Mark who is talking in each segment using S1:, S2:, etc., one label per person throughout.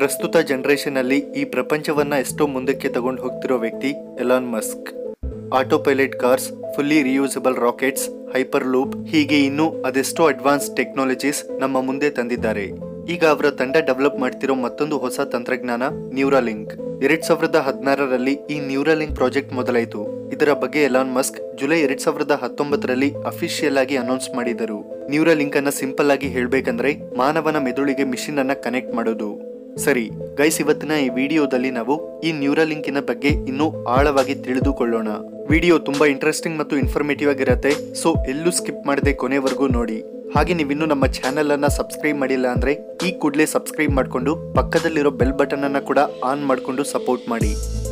S1: ಪ್ರಸ್ತುತ ಜನರೇಷನ್ ಅಲ್ಲಿ ಈ ಪ್ರಪಂಚವನ್ನ ಎಷ್ಟೋ ಮುಂದಕ್ಕೆ ತಗೊಂಡು ಹೋಗ್ತಿರೋ ವ್ಯಕ್ತಿ Elon Musk autopilot cars fully reusable rockets hyperloop ಹೀಗೆ ಇನ್ನೂ ಅದೆಷ್ಟೋ ಅಡ್ವಾನ್ಸ್ ಟೆಕ್ನಾಲಜೀಸ್ ನಮ್ಮ ಮುಂದೆ ತಂದಿದ್ದಾರೆ ಈಗ ಅವರ ತಂಡ ಡೆವಲಪ್ ಮಾಡ್ತಿರೋ ಮತ್ತೊಂದು ಹೊಸ ತಂತ್ರಜ್ಞಾನ ನ್ಯೂರಾಲಿಂಕ್ ಎರಡ್ ಸಾವಿರದ ಹದಿನಾರರಲ್ಲಿ ಈ ನ್ಯೂರಾಲಿಂಕ್ ಪ್ರಾಜೆಕ್ಟ್ ಮೊದಲಾಯಿತು ಇದರ ಬಗ್ಗೆ ಎಲಾನ್ ಮಸ್ಕ್ ಜುಲೈ ಎರಡ್ ಸಾವಿರದ ಹತ್ತೊಂಬತ್ತರಲ್ಲಿ ಅಫಿಷಿಯಲ್ ಆಗಿ ಅನೌನ್ಸ್ ಮಾಡಿದರು ನ್ಯೂರಾಲಿಂಕ್ ಅನ್ನ ಸಿಂಪಲ್ ಆಗಿ ಹೇಳ್ಬೇಕಂದ್ರೆ ಮಾನವನ ಮೆದುಳಿಗೆ ಮಿಷಿನ್ ಅನ್ನ ಕನೆಕ್ಟ್ ಮಾಡೋದು ಸರಿ ಗೈಸ್ ಇವತ್ತಿನ ಈ ವಿಡಿಯೋದಲ್ಲಿ ನಾವು ಈ ನ್ಯೂರಾಲಿಂಕಿನ ಬಗ್ಗೆ ಇನ್ನೂ ಆಳವಾಗಿ ತಿಳಿದುಕೊಳ್ಳೋಣ ವಿಡಿಯೋ ತುಂಬಾ ಇಂಟ್ರೆಸ್ಟಿಂಗ್ ಮತ್ತು ಇನ್ಫಾರ್ಮೇಟಿವ್ ಆಗಿರತ್ತೆ ಸೊ ಎಲ್ಲೂ ಸ್ಕಿಪ್ ಮಾಡದೆ ಕೊನೆವರೆಗೂ ನೋಡಿ ಹಾಗೆ ನೀವಿನ್ನೂ ನಮ್ಮ ಚಾನೆಲ್ ಅನ್ನ ಸಬ್ಸ್ಕ್ರೈಬ್ ಮಾಡಿಲ್ಲ ಅಂದ್ರೆ ಈ ಕೂಡಲೇ ಸಬ್ಸ್ಕ್ರೈಬ್ ಮಾಡ್ಕೊಂಡು ಪಕ್ಕದಲ್ಲಿರೋ ಬೆಲ್ ಬಟನ್ ಅನ್ನ ಕೂಡ ಆನ್ ಮಾಡ್ಕೊಂಡು ಸಪೋರ್ಟ್ ಮಾಡಿ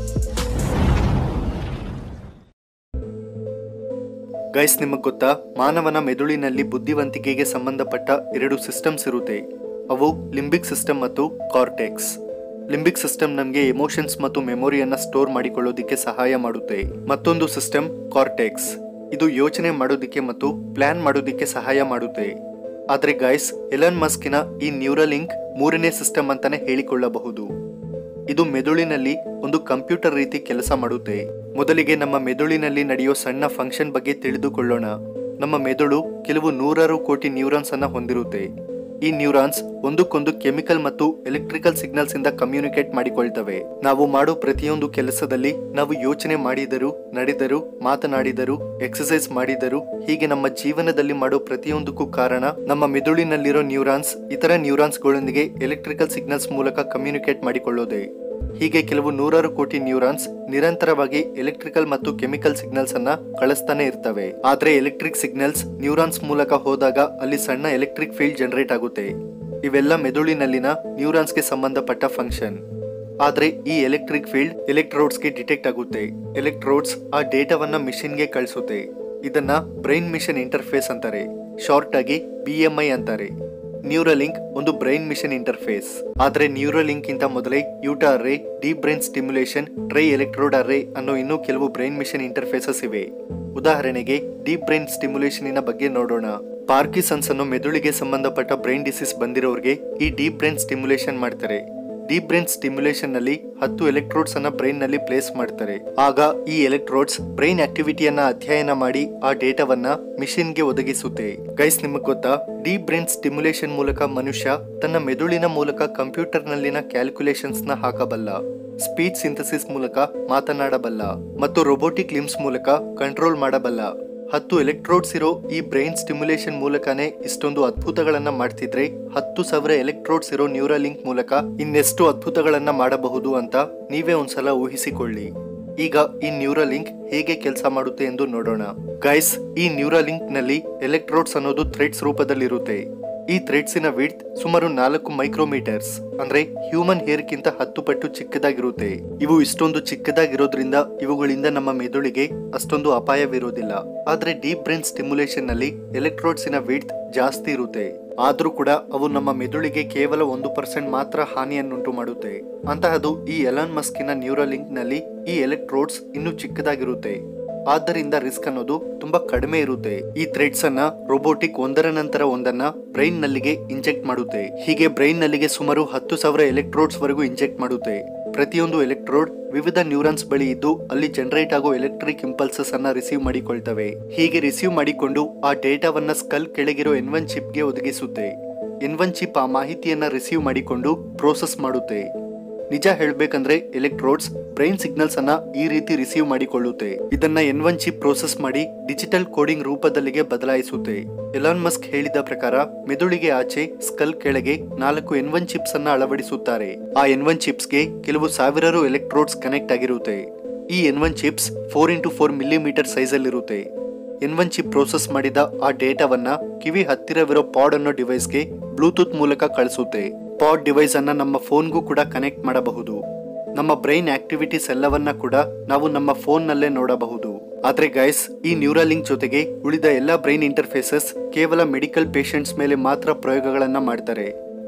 S1: ಗೈಸ್ ನಿಮಗೆ ಗೊತ್ತಾ ಮಾನವನ ಮೆದುಳಿನಲ್ಲಿ ಬುದ್ಧಿವಂತಿಕೆಗೆ ಸಂಬಂಧಪಟ್ಟ ಎರಡು ಸಿಸ್ಟಮ್ಸ್ ಇರುತ್ತೆ ಅವು ಲಿಂಬಿಕ್ ಸಿಸ್ಟಮ್ ಮತ್ತು ಕಾರ್ಟೆಕ್ಸ್ ಲಿಂಬಿಕ್ ಸಿಸ್ಟಮ್ ನಮಗೆ ಎಮೋಷನ್ಸ್ ಮತ್ತು ಮೆಮೊರಿಯನ್ನ ಸ್ಟೋರ್ ಮಾಡಿಕೊಳ್ಳೋದಿಕ್ಕೆ ಸಹಾಯ ಮಾಡುತ್ತೆ ಮತ್ತೊಂದು ಸಿಸ್ಟಮ್ ಕಾರ್ಟೆಕ್ಸ್ ಇದು ಯೋಚನೆ ಮಾಡೋದಿಕ್ಕೆ ಮತ್ತು ಪ್ಲಾನ್ ಮಾಡೋದಿಕ್ಕೆ ಸಹಾಯ ಮಾಡುತ್ತೆ ಆದ್ರೆ ಗೈಸ್ ಎಲನ್ ಮಸ್ಕಿನ ಈ ನ್ಯೂರಲಿಂಕ್ ಮೂರನೇ ಸಿಸ್ಟಮ್ ಅಂತಾನೆ ಹೇಳಿಕೊಳ್ಳಬಹುದು ಇದು ಮೆದುಳಿನಲ್ಲಿ ಒಂದು ಕಂಪ್ಯೂಟರ್ ರೀತಿ ಕೆಲಸ ಮಾಡುತ್ತೆ ಮೊದಲಿಗೆ ನಮ್ಮ ಮೆದುಳಿನಲ್ಲಿ ನಡೆಯೋ ಸಣ್ಣ ಫಂಕ್ಷನ್ ಬಗ್ಗೆ ತಿಳಿದುಕೊಳ್ಳೋಣ ನಮ್ಮ ಮೆದುಳು ಕೆಲವು ನೂರಾರು ಕೋಟಿ ನ್ಯೂರಾನ್ಸ್ ಅನ್ನ ಹೊಂದಿರುತ್ತೆ ಈ ನ್ಯೂರಾನ್ಸ್ ಒಂದಕ್ಕೊಂದು ಕೆಮಿಕಲ್ ಮತ್ತು ಎಲೆಕ್ಟ್ರಿಕಲ್ ಸಿಗ್ನಲ್ಸ್ ಇಂದ ಕಮ್ಯುನಿಕೇಟ್ ಮಾಡಿಕೊಳ್ತವೆ ನಾವು ಮಾಡೋ ಪ್ರತಿಯೊಂದು ಕೆಲಸದಲ್ಲಿ ನಾವು ಯೋಚನೆ ಮಾಡಿದರೂ ನಡೆದರೂ ಮಾತನಾಡಿದರೂ ಎಕ್ಸಸೈಸ್ ಮಾಡಿದರೂ ಹೀಗೆ ನಮ್ಮ ಜೀವನದಲ್ಲಿ ಮಾಡೋ ಪ್ರತಿಯೊಂದಕ್ಕೂ ಕಾರಣ ನಮ್ಮ ಮೆದುಳಿನಲ್ಲಿರೋ ನ್ಯೂರಾನ್ಸ್ ಇತರ ನ್ಯೂರಾನ್ಸ್ಗಳೊಂದಿಗೆ ಎಲೆಕ್ಟ್ರಿಕಲ್ ಸಿಗ್ನಲ್ಸ್ ಮೂಲಕ ಕಮ್ಯುನಿಕೇಟ್ ಮಾಡಿಕೊಳ್ಳೋದೆ ಹೀಗೆ ಕೆಲವು ನೂರಾರು ಕೋಟಿ ನ್ಯೂರಾನ್ಸ್ ನಿರಂತರವಾಗಿ ಎಲೆಕ್ಟ್ರಿಕಲ್ ಮತ್ತು ಕೆಮಿಕಲ್ ಸಿಗ್ನಲ್ಸ್ ಅನ್ನ ಕಳಿಸ್ತಾನೆ ಇರ್ತವೆ ಆದ್ರೆ ಎಲೆಕ್ಟ್ರಿಕ್ ಸಿಗ್ನಲ್ಸ್ ನ್ಯೂರಾನ್ಸ್ ಮೂಲಕ ಹೋದಾಗ ಅಲ್ಲಿ ಸಣ್ಣ ಎಲೆಕ್ಟ್ರಿಕ್ ಫೀಲ್ಡ್ ಜನರೇಟ್ ಆಗುತ್ತೆ ಇವೆಲ್ಲ ಮೆದುಳಿನಲ್ಲಿನ ನ್ಯೂರಾನ್ಸ್ಗೆ ಸಂಬಂಧಪಟ್ಟ ಫಂಕ್ಷನ್ ಆದ್ರೆ ಈ ಎಲೆಕ್ಟ್ರಿಕ್ ಫೀಲ್ಡ್ ಎಲೆಕ್ಟ್ರೋಡ್ಸ್ಗೆ ಡಿಟೆಕ್ಟ್ ಆಗುತ್ತೆ ಎಲೆಕ್ಟ್ರೋಡ್ಸ್ ಆ ಡೇಟಾವನ್ನ ಮಿಷಿನ್ಗೆ ಕಳಿಸುತ್ತೆ ಇದನ್ನ ಬ್ರೈನ್ ಮಿಷನ್ ಇಂಟರ್ಫೇಸ್ ಅಂತಾರೆ ಶಾರ್ಟ್ ಆಗಿ ಬಿ ಎಂ ಐ ಅಂತಾರೆ ನ್ಯೂರಲಿಂಕ್ ಒಂದು ಬ್ರೈನ್ ಮಿಷನ್ ಇಂಟರ್ಫೇಸ್ ಆದ್ರೆ ನ್ಯೂರಲಿಂಕ್ ಇಂತ ಮೊದಲೇ Utah array deep brain stimulation tri electrode array ಅನ್ನೋ ಇನ್ನೂ ಕೆಲವು ಬ್ರೈನ್ ಮಿಷನ್ ಇಂಟರ್ಫೇಸಸ್ ಇವೆ ಉದಾಹರಣೆಗೆ ಡೀಪ್ ಬ್ರೈನ್ ಸ್ಟಿಮ್ಯುಲೇಷನಿನ ಬಗ್ಗೆ ನೋಡೋಣ ಪಾರ್ಕಿಸನ್ಸ್ ಅನ್ನೋ ಮೆದುಳಿಗೆ ಸಂಬಂಧಪಟ್ಟ ಬ್ರೈನ್ ಡಿಸೀಸ್ ಬಂದಿರೋರಿಗೆ ಈ ಡೀಪ್ ಬ್ರೈನ್ ಸ್ಟಿಮ್ಯುಲೇಷನ್ ಮಾಡ್ತಾರೆ ಡೀಪ್ ಬ್ರೈನ್ ಸ್ಟಿಮ್ಯುಲೇಷನ್ ನಲ್ಲಿ ಹತ್ತು ಎಲೆಕ್ಟ್ರೋಡ್ಸ್ ಅನ್ನ ಬ್ರೈನ್ ನಲ್ಲಿ ಪ್ಲೇಸ್ ಮಾಡ್ತಾರೆ ಆಗ ಈ ಎಲೆಕ್ಟ್ರೋಡ್ಸ್ ಬ್ರೈನ್ ಆಕ್ಟಿವಿಟಿಯನ್ನ ಅಧ್ಯಯನ ಮಾಡಿ ಆ ಡೇಟಾವನ್ನ ಮಿಷಿನ್ಗೆ ಒದಗಿಸುತ್ತೆ ಗೈಸ್ ನಿಮಗೆ ಗೊತ್ತಾ ಡೀಪ್ ಬ್ರೈನ್ ಸ್ಟಿಮ್ಯುಲೇಷನ್ ಮೂಲಕ ಮನುಷ್ಯ ತನ್ನ ಮೆದುಳಿನ ಮೂಲಕ ಕಂಪ್ಯೂಟರ್ ನಲ್ಲಿನ ಕ್ಯಾಲ್ಕುಲೇಷನ್ಸ್ ನ ಹಾಕಬಲ್ಲ ಸ್ಪೀಚ್ ಸಿಂಥಸಿಸ್ ಮೂಲಕ ಮಾತನಾಡಬಲ್ಲ ಮತ್ತು ರೊಬೋಟಿಕ್ ಲಿಮ್ಸ್ ಮೂಲಕ ಕಂಟ್ರೋಲ್ ಮಾಡಬಲ್ಲ ಹತ್ತು ಎಲೆಕ್ಟ್ರೋಡ್ಸ್ ಇರೋ ಈ ಬ್ರೈನ್ ಸ್ಟಿಮ್ಯುಲೇಷನ್ ಮೂಲಕನೇ ಇಷ್ಟೊಂದು ಅದ್ಭುತಗಳನ್ನ ಮಾಡ್ತಿದ್ರೆ ಹತ್ತು ಸಾವಿರ ಎಲೆಕ್ಟ್ರೋಡ್ಸ್ ಇರೋ ನ್ಯೂರಲಿಂಕ್ ಮೂಲಕ ಇನ್ನೆಷ್ಟು ಅದ್ಭುತಗಳನ್ನ ಮಾಡಬಹುದು ಅಂತ ನೀವೇ ಒಂದ್ಸಲ ಊಹಿಸಿಕೊಳ್ಳಿ ಈಗ ಈ ನ್ಯೂರಲಿಂಕ್ ಹೇಗೆ ಕೆಲಸ ಮಾಡುತ್ತೆ ಎಂದು ನೋಡೋಣ ಗೈಸ್ ಈ ನ್ಯೂರಲಿಂಕ್ ನಲ್ಲಿ ಎಲೆಕ್ಟ್ರೋಡ್ಸ್ ಅನ್ನೋದು ಥ್ರೆಡ್ಸ್ ರೂಪದಲ್ಲಿರುತ್ತೆ ಈ ಥ್ರೆಡ್ಸಿನ ವಿಡ್ತ್ ಸುಮಾರು ನಾಲ್ಕು ಮೈಕ್ರೋಮೀಟರ್ಸ್ ಅಂದ್ರೆ ಹ್ಯೂಮನ್ ಹೇರ್ಗಿಂತ ಹತ್ತು ಪಟ್ಟು ಚಿಕ್ಕದಾಗಿರುತ್ತೆ ಇವು ಇಷ್ಟೊಂದು ಚಿಕ್ಕದಾಗಿರೋದ್ರಿಂದ ಇವುಗಳಿಂದ ನಮ್ಮ ಮೆದುಳಿಗೆ ಅಷ್ಟೊಂದು ಅಪಾಯವಿರೋದಿಲ್ಲ ಆದ್ರೆ ಡೀಪ್ ಬ್ರೈನ್ ಸ್ಟಿಮ್ಯುಲೇಷನ್ ನಲ್ಲಿ ಎಲೆಕ್ಟ್ರೋಡ್ಸಿನ ವಿಡ್ತ್ ಜಾಸ್ತಿ ಇರುತ್ತೆ ಆದ್ರೂ ಕೂಡ ಅವು ನಮ್ಮ ಮೆದುಳಿಗೆ ಕೇವಲ ಒಂದು ಪರ್ಸೆಂಟ್ ಮಾತ್ರ ಹಾನಿಯನ್ನುಂಟು ಮಾಡುತ್ತೆ ಅಂತಹದು ಈ ಎಲಾನ್ ಮಸ್ಕಿನ ನ್ಯೂರಲಿಂಕ್ ನಲ್ಲಿ ಈ ಎಲೆಕ್ಟ್ರೋಡ್ಸ್ ಇನ್ನೂ ಚಿಕ್ಕದಾಗಿರುತ್ತೆ ಆದ್ದರಿಂದ ರಿಸ್ಕ್ ಅನ್ನೋದು ತುಂಬಾ ಕಡಿಮೆ ಇರುತ್ತೆ ಈ ಥ್ರೆಡ್ಸ್ ಅನ್ನ ರೋಬೋಟಿಕ್ ಒಂದರ ನಂತರ ಒಂದನ್ನ ಬ್ರೈನ್ ನಲ್ಲಿಗೆ ಇಂಜೆಕ್ಟ್ ಮಾಡುತ್ತೆ ಹೀಗೆ ಬ್ರೈನ್ ನಲ್ಲಿಗೆ ಸುಮಾರು ಹತ್ತು ಸಾವಿರ ಎಲೆಕ್ಟ್ರೋಡ್ಸ್ ವರೆಗೂ ಇಂಜೆಕ್ಟ್ ಮಾಡುತ್ತೆ ಪ್ರತಿಯೊಂದು ಎಲೆಕ್ಟ್ರೋಡ್ ವಿವಿಧ ನ್ಯೂರಾನ್ಸ್ ಬಳಿ ಇದ್ದು ಅಲ್ಲಿ ಜನರೇಟ್ ಆಗೋ ಎಲೆಕ್ಟ್ರಿಕ್ ಇಂಪಲ್ಸಸ್ ಅನ್ನ ರಿಸೀವ್ ಮಾಡಿಕೊಳ್ತವೆ ಹೀಗೆ ರಿಸೀವ್ ಮಾಡಿಕೊಂಡು ಆ ಡೇಟಾವನ್ನ ಸ್ಕಲ್ ಕೆಳಗಿರೋ ಎನ್ ಒನ್ ಚಿಪ್ಗೆ ಒದಗಿಸುತ್ತೆ ಎನ್ ಒನ್ ಚಿಪ್ ಆ ಮಾಹಿತಿಯನ್ನ ರಿಸೀವ್ ಮಾಡಿಕೊಂಡು ಪ್ರೋಸೆಸ್ ಮಾಡುತ್ತೆ ನಿಜ ಹೇಳ್ಬೇಕಂದ್ರೆ ಎಲೆಕ್ಟ್ರೋಡ್ಸ್ ಬ್ರೈನ್ ಸಿಗ್ನಲ್ಸ್ ಅನ್ನ ಈ ರೀತಿ ರಿಸೀವ್ ಮಾಡಿಕೊಳ್ಳುತ್ತೆ ಇದನ್ನ ಎನ್ ಒನ್ ಚಿಪ್ ಪ್ರೋಸೆಸ್ ಮಾಡಿ ಡಿಜಿಟಲ್ ಕೋಡಿಂಗ್ ರೂಪದಲ್ಲಿಗೆ ಬದಲಾಯಿಸುತ್ತೆ ಎಲಾನ್ ಮಸ್ಕ್ ಹೇಳಿದ ಪ್ರಕಾರ ಮೆದುಳಿಗೆ ಆಚೆ ಸ್ಕಲ್ ಕೆಳಗೆ ನಾಲ್ಕು ಎನ್ ಒನ್ ಚಿಪ್ಸ್ ಅನ್ನ ಅಳವಡಿಸುತ್ತಾರೆ ಆ ಎನ್ ಒನ್ ಚಿಪ್ಸ್ಗೆ ಕೆಲವು ಸಾವಿರಾರು ಎಲೆಕ್ಟ್ರೋಡ್ಸ್ ಕನೆಕ್ಟ್ ಆಗಿರುತ್ತೆ ಈ N one chips four into four millimetre size ಅಲ್ಲಿರುತ್ತೆ ಎನ್ ಒನ್ ಚಿಪ್ ಪ್ರೋಸೆಸ್ ಮಾಡಿದ ಆ ಡೇಟಾವನ್ನ ಕಿವಿ ಹತ್ತಿರವಿರೋ ಪಾಡ್ ಅನ್ನೋ ಡಿವೈಸ್ಗೆ ಬ್ಲೂಟೂತ್ ಮೂಲಕ ಕಳಿಸುತ್ತೆ ಪಾಡ್ ಡಿವೈಸ್ ಅನ್ನ ನಮ್ಮ ಫೋನ್ಗೂ ಕೂಡ ಕನೆಕ್ಟ್ ಮಾಡಬಹುದು ನಮ್ಮ ಬ್ರೈನ್ ಆಕ್ಟಿವಿಟೀಸ್ ಎಲ್ಲವನ್ನ ಕೂಡ ನಾವು ನಮ್ಮ ಫೋನ್ ನಲ್ಲೇ ನೋಡಬಹುದು ಆದ್ರೆ ಗೈಸ್ ಈ ನ್ಯೂರಲಿಂಕ್ ಜೊತೆಗೆ ಉಳಿದ ಎಲ್ಲ ಬ್ರೈನ್ ಇಂಟರ್ಫೇಸಸ್ ಕೇವಲ ಮೆಡಿಕಲ್ ಪೇಷಂಟ್ಸ್ ಮೇಲೆ ಮಾತ್ರ ಪ್ರಯೋಗಗಳನ್ನ ಮಾಡ್ತಾರೆ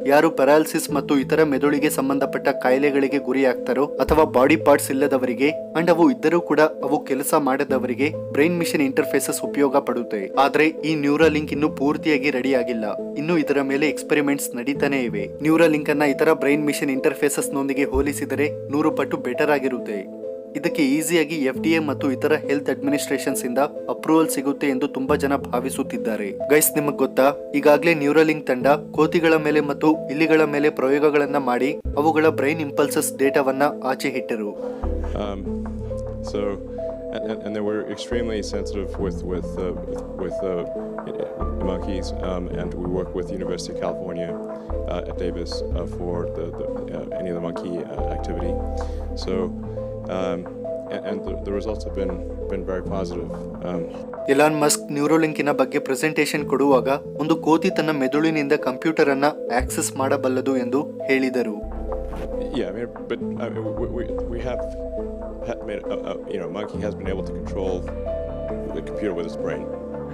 S1: ಯಾರು ಪ್ಯಾರಾಲಿಸಿಸ್ ಮತ್ತು ಇತರ ಮೆದುಳಿಗೆ ಸಂಬಂಧಪಟ್ಟ ಕಾಯಿಲೆಗಳಿಗೆ ಗುರಿಯಾಗ್ತಾರೋ ಅಥವಾ ಬಾಡಿ ಪಾರ್ಟ್ಸ್ ಇಲ್ಲದವರಿಗೆ ಅಂಡ್ ಅವು ಇದ್ದರೂ ಕೂಡ ಅವು ಕೆಲಸ ಮಾಡದವರಿಗೆ ಬ್ರೈನ್ ಮಿಷನ್ ಇಂಟರ್ಫೇಸಸ್ ಉಪಯೋಗ ಪಡುತ್ತೆ ಆದ್ರೆ ಈ ನ್ಯೂರಲಿಂಕ್ ಇನ್ನು ಪೂರ್ತಿಯಾಗಿ ರೆಡಿ ಆಗಿಲ್ಲ ಇನ್ನು ಇದರ ಮೇಲೆ ಎಕ್ಸ್ಪೆರಿಮೆಂಟ್ಸ್ ನಡೀತಾನೆ ಇವೆ ನ್ಯೂರಲಿಂಕ್ ಅನ್ನ ಇತರ ಬ್ರೈನ್ ಮಿಷನ್ ಇಂಟರ್ಫೇಸಸ್ ನೊಂದಿಗೆ ಹೋಲಿಸಿದರೆ ನೂರು ಪಟ್ಟು ಬೆಟರ್ ಆಗಿರುತ್ತೆ ಇದಕ್ಕೆ ಈಸಿಯಾಗಿ ಎಫ್ ಡಿ ಎ ಮತ್ತು ಇತರ ಹೆಲ್ತ್ ಅಡ್ಮಿನಿಸ್ಟ್ರೇಷನ್ಸ್ ಇಂದ ಅಪ್ರೂವಲ್ ಸಿಗುತ್ತೆ ಎಂದು ತುಂಬಾ ಜನ ಭಾವಿಸುತ್ತಿದ್ದಾರೆ ಗೈಸ್ ನಿಮಗ್ ಗೊತ್ತಾ ಈಗಾಗಲೇ ನ್ಯೂರಲಿಂಕ್ ತಂಡ ಕೋತಿಗಳ ಮೇಲೆ ಮತ್ತು ಇಲಿಗಳ ಮೇಲೆ ಪ್ರಯೋಗಗಳನ್ನ ಮಾಡಿ ಅವುಗಳ ಬ್ರೈನ್ ಇಂಪಲ್ಸಸ್ ಡೇಟಾವನ್ನ ಆಚೆ ಇಟ್ಟರು
S2: Um, so, and, and, and they were extremely sensitive with with uh, with, with uh, monkeys, um, and we work with University of California uh, at Davis uh, for the, the uh, any of the monkey uh, activity. So, um, and, and the, the results have been been very positive. Um,
S1: Elon Musk ನ್ಯೂರೋಲಿಂಕಿನ ಬಗ್ಗೆ presentation ಕೊಡುವಾಗ ಒಂದು ಕೋತಿ ತನ್ನ ಮೆದುಳಿನಿಂದ computer ಅನ್ನ access ಮಾಡಬಲ್ಲದು ಎಂದು ಹೇಳಿದರು
S2: Yeah, I mean, but I mean, we, we, we have ha- made, uh, uh, you know, monkey has been able to control the computer with its brain.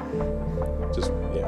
S2: Just, yeah.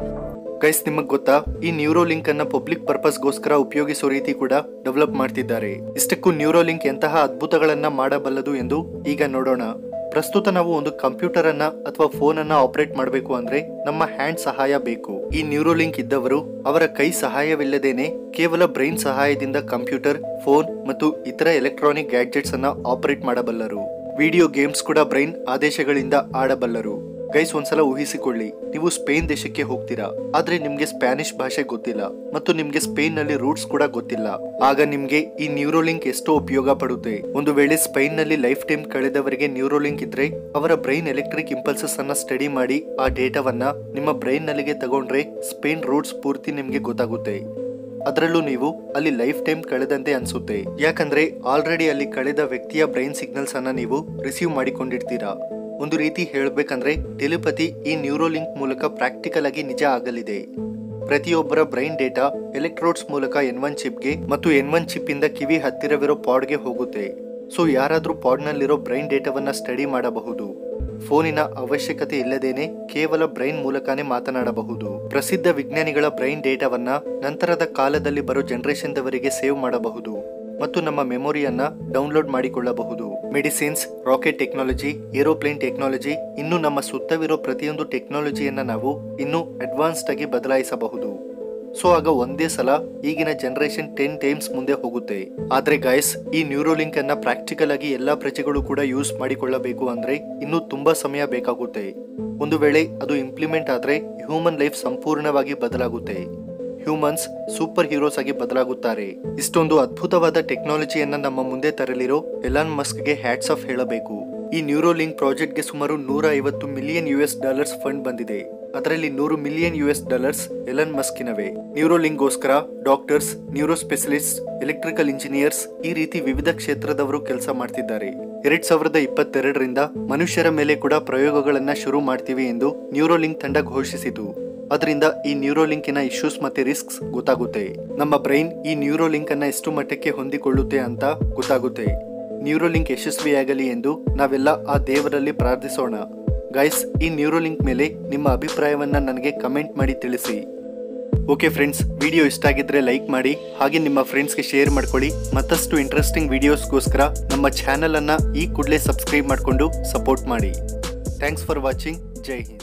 S1: Guys ನಿಮಗ್ ಗೊತ್ತಾ ಈ Neuralink ಅನ್ನ public ಪರ್ಪಸ್ಗೋಸ್ಕರ ಉಪಯೋಗಿಸೋ ರೀತಿ ಕೂಡ develop ಮಾಡ್ತಿದ್ದಾರೆ ಇಷ್ಟಕ್ಕೂ Neuralink ಎಂತಹ ಅದ್ಭುತಗಳನ್ನ ಮಾಡಬಲ್ಲದು ಎಂದು ಈಗ ನೋಡೋಣ ಪ್ರಸ್ತುತ ನಾವು ಒಂದು ಕಂಪ್ಯೂಟರ್ ಅನ್ನ ಅಥವಾ ಫೋನ್ ಅನ್ನ ಆಪರೇಟ್ ಮಾಡಬೇಕು ಅಂದ್ರೆ ನಮ್ಮ ಹ್ಯಾಂಡ್ ಸಹಾಯ ಬೇಕು ಈ ನ್ಯೂರೋಲಿಂಕ್ ಇದ್ದವರು ಅವರ ಕೈ ಸಹಾಯವಿಲ್ಲದೇನೆ ಕೇವಲ ಬ್ರೈನ್ ಸಹಾಯದಿಂದ ಕಂಪ್ಯೂಟರ್ ಫೋನ್ ಮತ್ತು ಇತರ ಎಲೆಕ್ಟ್ರಾನಿಕ್ ಗ್ಯಾಡ್ಜೆಟ್ಸ್ ಅನ್ನ ಆಪರೇಟ್ ಮಾಡಬಲ್ಲರು ವಿಡಿಯೋ ಗೇಮ್ಸ್ ಕೂಡ ಬ್ರೈನ್ ಆದೇಶಗಳಿಂದ ಆಡಬಲ್ಲರು ಗೈಸ್ ಒಂದ್ಸಲ ಊಹಿಸಿಕೊಳ್ಳಿ ನೀವು ಸ್ಪೇನ್ ದೇಶಕ್ಕೆ ಹೋಗ್ತೀರಾ ಆದ್ರೆ ನಿಮ್ಗೆ ಸ್ಪ್ಯಾನಿಷ್ ಭಾಷೆ ಗೊತ್ತಿಲ್ಲ ಮತ್ತು ನಿಮ್ಗೆ ಸ್ಪೇನ್ ನಲ್ಲಿ ರೂಟ್ಸ್ ಕೂಡ ಗೊತ್ತಿಲ್ಲ ಆಗ ನಿಮ್ಗೆ ಈ ನ್ಯೂರೋಲಿಂಕ್ ಎಷ್ಟೋ ಉಪಯೋಗ ಪಡುತ್ತೆ ಒಂದು ವೇಳೆ ಸ್ಪೈನ್ ನಲ್ಲಿ ಲೈಫ್ ಟೈಮ್ ಕಳೆದವರಿಗೆ ನ್ಯೂರೋಲಿಂಕ್ ಇದ್ರೆ ಅವರ ಬ್ರೈನ್ ಎಲೆಕ್ಟ್ರಿಕ್ ಇಂಪಲ್ಸಸ್ ಅನ್ನ ಸ್ಟಡಿ ಮಾಡಿ ಆ ಡೇಟಾವನ್ನ ನಿಮ್ಮ ಬ್ರೈನ್ ನಲ್ಲಿಗೆ ತಗೊಂಡ್ರೆ ಸ್ಪೇನ್ ರೂಟ್ಸ್ ಪೂರ್ತಿ ನಿಮ್ಗೆ ಗೊತ್ತಾಗುತ್ತೆ ಅದರಲ್ಲೂ ನೀವು ಅಲ್ಲಿ ಲೈಫ್ ಟೈಮ್ ಕಳೆದಂತೆ ಅನ್ಸುತ್ತೆ ಯಾಕಂದ್ರೆ ಆಲ್ರೆಡಿ ಅಲ್ಲಿ ಕಳೆದ ವ್ಯಕ್ತಿಯ ಬ್ರೈನ್ ಸಿಗ್ನಲ್ಸ್ ಅನ್ನ ನೀವು ರಿಸೀವ್ ಮಾಡಿಕೊಂಡಿರ್ತೀರಾ ಒಂದು ರೀತಿ ಹೇಳಬೇಕಂದ್ರೆ ಟೆಲಿಪತಿ ಈ ನ್ಯೂರೋಲಿಂಕ್ ಮೂಲಕ ಪ್ರಾಕ್ಟಿಕಲ್ ಆಗಿ ನಿಜ ಆಗಲಿದೆ ಪ್ರತಿಯೊಬ್ಬರ ಬ್ರೈನ್ ಡೇಟಾ ಎಲೆಕ್ಟ್ರೋಡ್ಸ್ ಮೂಲಕ ಎನ್ ಒನ್ ಚಿಪ್ಗೆ ಮತ್ತು ಎನ್ ಒನ್ ಚಿಪ್ ಇಂದ ಕಿವಿ ಹತ್ತಿರವಿರೋ ಪಾಡ್ಗೆ ಹೋಗುತ್ತೆ ಸೊ ಯಾರಾದ್ರೂ ಪಾಡ್ನಲ್ಲಿರೋ ಬ್ರೈನ್ ಡೇಟಾವನ್ನ ಸ್ಟಡಿ ಮಾಡಬಹುದು ಫೋನಿನ ಅವಶ್ಯಕತೆ ಇಲ್ಲದೇನೆ ಕೇವಲ ಬ್ರೈನ್ ಮೂಲಕನೇ ಮಾತನಾಡಬಹುದು ಪ್ರಸಿದ್ಧ ವಿಜ್ಞಾನಿಗಳ ಬ್ರೈನ್ ಡೇಟಾವನ್ನ ನಂತರದ ಕಾಲದಲ್ಲಿ ಬರೋ ಜನರೇಷನ್ದವರಿಗೆ ಸೇವ್ ಮಾಡಬಹುದು ಮತ್ತು ನಮ್ಮ ಮೆಮೊರಿಯನ್ನ ಡೌನ್ಲೋಡ್ ಮಾಡಿಕೊಳ್ಳಬಹುದು medicines rocket technology aeroplane technology ಇನ್ನು ನಮ್ಮ ಸುತ್ತವಿರೋ ಪ್ರತಿಯೊಂದು ಟೆಕ್ನಾಲಜಿಯನ್ನ ನಾವು ಇನ್ನೂ ಅಡ್ವಾನ್ಸ್ಡ್ ಆಗಿ ಬದಲಾಯಿಸಬಹುದು ಸೊ ಆಗ ಒಂದೇ ಸಲ ಈಗಿನ ಜನರೇಷನ್ ಟೆನ್ ಟೈಮ್ಸ್ ಮುಂದೆ ಹೋಗುತ್ತೆ ಆದ್ರೆ ಗೈಸ್ ಈ ನ್ಯೂರೋಲಿಂಕ್ ಅನ್ನ ಪ್ರಾಕ್ಟಿಕಲ್ ಆಗಿ ಎಲ್ಲಾ ಪ್ರಜೆಗಳು ಕೂಡ ಯೂಸ್ ಮಾಡಿಕೊಳ್ಳಬೇಕು ಅಂದ್ರೆ ಇನ್ನೂ ತುಂಬಾ ಸಮಯ ಬೇಕಾಗುತ್ತೆ ಒಂದು ವೇಳೆ ಅದು ಇಂಪ್ಲಿಮೆಂಟ್ ಆದ್ರೆ ಹ್ಯೂಮನ್ ಲೈಫ್ ಸಂಪೂರ್ಣವಾಗಿ ಬದಲಾಗುತ್ತೆ ಹ್ಯೂಮನ್ಸ್ ಸೂಪರ್ ಹೀರೋಸ್ ಆಗಿ ಬದಲಾಗುತ್ತಾರೆ ಇಷ್ಟೊಂದು ಅದ್ಭುತವಾದ ಟೆಕ್ನಾಲಜಿಯನ್ನ ನಮ್ಮ ಮುಂದೆ ತರಲಿರೋ ಎಲಾನ್ ಮಸ್ಕ್ಗೆ ಹ್ಯಾಟ್ಸ್ ಆಫ್ ಹೇಳಬೇಕು ಈ ನ್ಯೂರೋಲಿಂಕ್ ಪ್ರಾಜೆಕ್ಟ್ಗೆ ಸುಮಾರು ನೂರ ಐವತ್ತು million U S dollars fund ಬಂದಿದೆ ಅದರಲ್ಲಿ ನೂರು ಮಿಲಿಯನ್ ಯು ಎಸ್ ಡಾಲರ್ಸ್ ಎಲನ್ ಮಸ್ಕಿನವೆ ನ್ಯೂರೋಲಿಂಕ್ಗೋಸ್ಕರ doctors neuro specialist electrical engineers ಈ ರೀತಿ ವಿವಿಧ ಕ್ಷೇತ್ರದವರು ಕೆಲಸ ಮಾಡ್ತಿದ್ದಾರೆ ಎರಡ್ ಸಾವಿರದ ಇಪ್ಪತ್ತೆರಡರಿಂದ ಮನುಷ್ಯರ ಮೇಲೆ ಕೂಡ ಪ್ರಯೋಗಗಳನ್ನ ಶುರು ಮಾಡ್ತೀವಿ ಎಂದು ನ್ಯೂರೋಲಿಂಕ್ ತಂಡ ಘೋಷಿಸಿತು ಅದರಿಂದ ಈ ನ್ಯೂರೋಲಿಂಕಿನ ಇಶ್ಯೂಸ್ ಮತ್ತೆ ರಿಸ್ಕ್ಸ್ ಗೊತ್ತಾಗುತ್ತೆ ನಮ್ಮ ಬ್ರೈನ್ ಈ ನ್ಯೂರೋಲಿಂಕ್ ಅನ್ನ ಎಷ್ಟು ಮಟ್ಟಕ್ಕೆ ಹೊಂದಿಕೊಳ್ಳುತ್ತೆ ಅಂತ ಗೊತ್ತಾಗುತ್ತೆ ನ್ಯೂರೋಲಿಂಕ್ ಯಶಸ್ವಿಯಾಗಲಿ ಎಂದು ನಾವೆಲ್ಲ ಆ ದೇವರಲ್ಲಿ ಪ್ರಾರ್ಥಿಸೋಣ ಗೈಸ್ ಈ ನ್ಯೂರೋಲಿಂಕ್ ಮೇಲೆ ನಿಮ್ಮ ಅಭಿಪ್ರಾಯವನ್ನ ನನಗೆ ಕಮೆಂಟ್ ಮಾಡಿ ತಿಳಿಸಿ ಓಕೆ ಫ್ರೆಂಡ್ಸ್ ವಿಡಿಯೋ ಇಷ್ಟ ಆಗಿದ್ರೆ ಲೈಕ್ ಮಾಡಿ ಹಾಗೆ ನಿಮ್ಮ ಫ್ರೆಂಡ್ಸ್ಗೆ ಶೇರ್ ಮಾಡ್ಕೊಳ್ಳಿ ಮತ್ತಷ್ಟು ಇಂಟ್ರೆಸ್ಟಿಂಗ್ ವಿಡಿಯೋಸ್ಗೋಸ್ಕರ ನಮ್ಮ ಚಾನಲ್ ಅನ್ನ ಈ ಕೂಡಲೇ ಸಬ್ಸ್ಕ್ರೈಬ್ ಮಾಡಿಕೊಂಡು ಸಪೋರ್ಟ್ ಮಾಡಿ thanks for watching Jai Hind